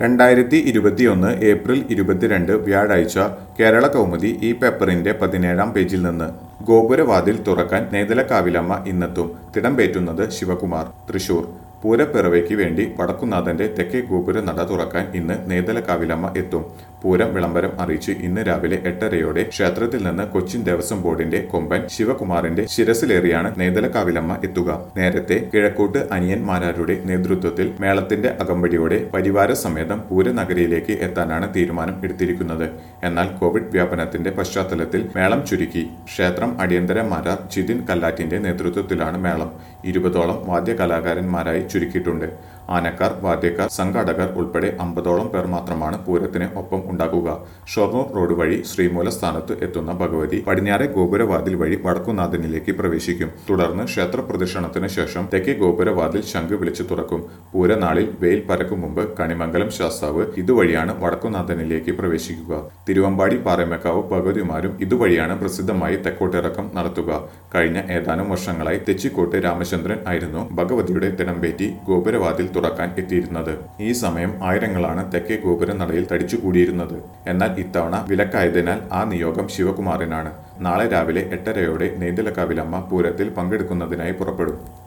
രണ്ടായിരത്തി ഇരുപത്തിയൊന്ന് ഏപ്രിൽ ഇരുപത്തിരണ്ട് വ്യാഴാഴ്ച കേരള കൗമുദി ഈ പേപ്പറിന്റെ പതിനേഴാം പേജിൽ നിന്ന് ഗോപുരവാതിൽ തുറക്കാൻ നേതലക്കാവിലമ്മ ഇന്നെത്തും തിടംപേറ്റുന്നത് ശിവകുമാർ തൃശൂർ പൂരപ്പിറവയ്ക്ക് വേണ്ടി വടക്കുന്നാഥന്റെ തെക്കേ ഗോപുര നട തുറക്കാൻ ഇന്ന് നേതലക്കാവിലമ്മ എത്തും പൂരം വിളംബരം അറിയിച്ച് ഇന്ന് രാവിലെ എട്ടരയോടെ ക്ഷേത്രത്തിൽ നിന്ന് കൊച്ചിൻ ദേവസ്വം ബോർഡിന്റെ കൊമ്പൻ ശിവകുമാറിന്റെ ശിരസിലേറിയാണ് നേതലക്കാവിലമ്മ എത്തുക നേരത്തെ കിഴക്കോട്ട് അനിയന്മാരാരുടെ നേതൃത്വത്തിൽ മേളത്തിന്റെ അകമ്പടിയോടെ പരിവാര സമേതം പൂരനഗരിയിലേക്ക് എത്താനാണ് തീരുമാനം എടുത്തിരിക്കുന്നത് എന്നാൽ കോവിഡ് വ്യാപനത്തിന്റെ പശ്ചാത്തലത്തിൽ മേളം ചുരുക്കി ക്ഷേത്രം അടിയന്തര മാരാർ ജിതിൻ കല്ലാറ്റിന്റെ നേതൃത്വത്തിലാണ് മേളം ഇരുപതോളം വാദ്യകലാകാരന്മാരായി ചുരുക്കിയിട്ടുണ്ട് ആനക്കാർ വാദ്യക്കാർ സംഘാടകർ ഉൾപ്പെടെ അമ്പതോളം പേർ മാത്രമാണ് പൂരത്തിന് ഒപ്പം ഉണ്ടാകുക ഷൊർണൂർ റോഡ് വഴി ശ്രീമൂല സ്ഥാനത്ത് എത്തുന്ന ഭഗവതി പടിഞ്ഞാറെ ഗോപുരവാതിൽ വഴി വടക്കുനാഥനിലേക്ക് പ്രവേശിക്കും തുടർന്ന് ക്ഷേത്ര പ്രദക്ഷിണത്തിന് ശേഷം തെക്കേ ഗോപുരവാതിൽ ശംഖ് വിളിച്ചു തുറക്കും പൂരനാളിൽ വെയിൽ പരക്കും മുമ്പ് കണിമംഗലം ശാസ്താവ് ഇതുവഴിയാണ് വടക്കുനാഥനിലേക്ക് പ്രവേശിക്കുക തിരുവമ്പാടി പാറമേക്കാവ് ഭഗവതിമാരും ഇതുവഴിയാണ് പ്രസിദ്ധമായി തെക്കോട്ടിറക്കം നടത്തുക കഴിഞ്ഞ ഏതാനും വർഷങ്ങളായി തെച്ചിക്കോട്ട് രാമചന്ദ്രൻ ആയിരുന്നു ഭഗവതിയുടെ തിടമ്പേറ്റി ഗോപുരവാതിൽ തുറക്കാൻ എത്തിയിരുന്നത് ഈ സമയം ആയിരങ്ങളാണ് തെക്കേ ഗോപുര നടയിൽ തടിച്ചുകൂടിയിരുന്നത് എന്നാൽ ഇത്തവണ വിലക്കായതിനാൽ ആ നിയോഗം ശിവകുമാറിനാണ് നാളെ രാവിലെ എട്ടരയോടെ നെയ്തലക്കാവിലമ്മ പൂരത്തിൽ പങ്കെടുക്കുന്നതിനായി പുറപ്പെടും